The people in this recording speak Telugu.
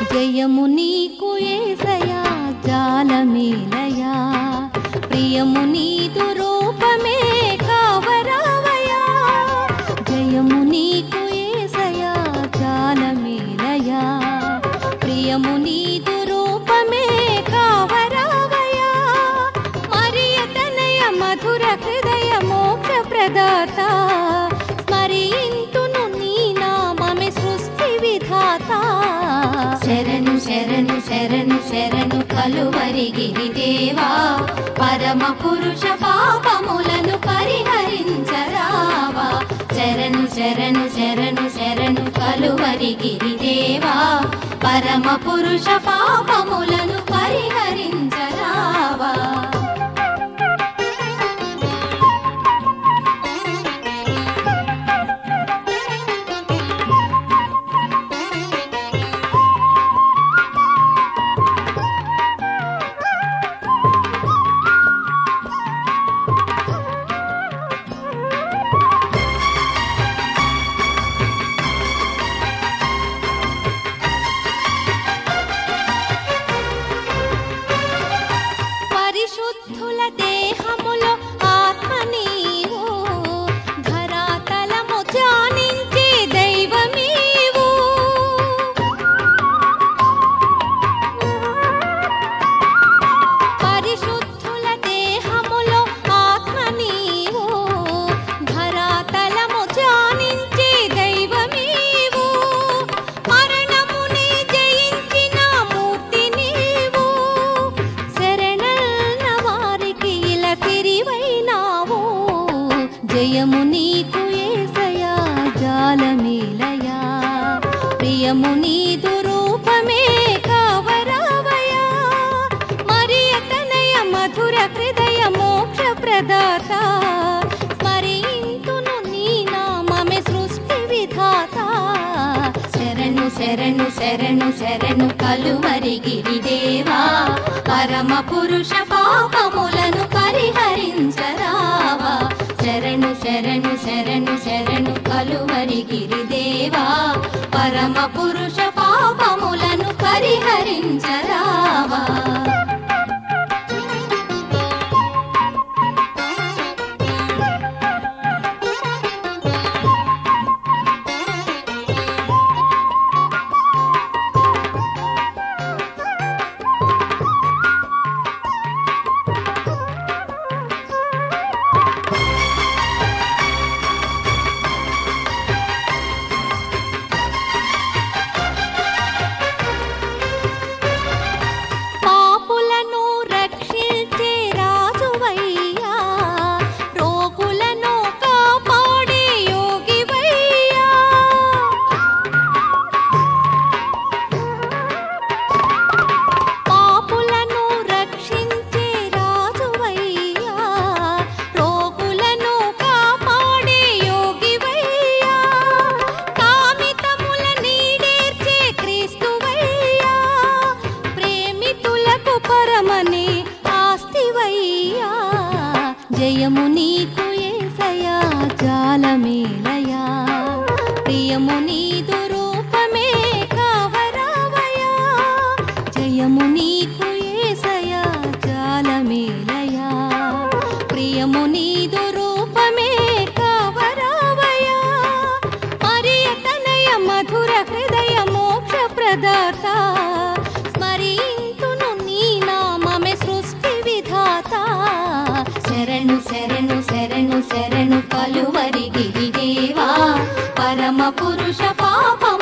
జయము నీకు ఏసయా జాలమేలయా ప్రియము నీదు రూపమే కావరావయా జయము నీకు ఏసయా జాలమేలయా ప్రియము నీదు రూపమే కావరావయా మరియ తనయ మధుర హృదయ మోక్ష ప్రదాత స్మరింతును నీ నామమే సృష్టి విధాత శరణు శరణు శరణు శరణు కలువరి గిరిదేవా పరమ పురుష పాపములను పరిహరించరావా శరణు శరణు శరణు శరణు కలువరి గిరిదేవా పరమ పురుష పాపములను పరిహరించరావా పరిశుద్ధుల దేహములో ఆత్మ నీవు ధరాతలము ధ్యానించే దైవమీవు పరిశుద్ధుల దేహములో ఆత్మ నీవు ధరాతలము ధ్యానించే దైవమీవు మరణముని జయించిన మూర్తి నీవు శరణన్న వారికి ఇలా తిరివైనావు జయము నీకు ఏసయా జాలమేలయా ప్రియము నీదు రూపమే కావరావయా మరియ తనయ మధుర హృదయ మోక్ష ప్రదాత స్మరింతును నీ నామమే సృష్టి విధాత శరణు శరణు శరణు శరణు కలువరి గిరిదేవా పరమ పురుష పాపములను పరిహరించరావా శరణు శరణు శరణు శరణు కలువరి గిరిదేవా పరమ పురుష పాపములను పరిహరించరావా పాపులను రక్షించే రాజువయ్యా రోగులను కాపాడే యోగివయ్యా పాపులను రక్షించే రాజువయ్యా రోగులను కాపాడే యోగివయ్యా కామితముల నీడేర్చే క్రీస్తువయ్యా ప్రేమితులకు పరమనే ఆస్తివయ్యా జయము నీకు ఏసయా జాలమేలయా ప్రియము నీదు రూపమే కావరావయా జయము నీకు ఏసయా జాలమేలయా ప్రియము నీదు రూపమే కావరావయా మరియ తనయ మధుర హృదయ మోక్ష ప్రదాత స్మరింతును నీ నామమే సృష్టి విధాత శరణు శరణు శరణు శరణు కలువరి గిరిదేవా పరమ పురుష పాపం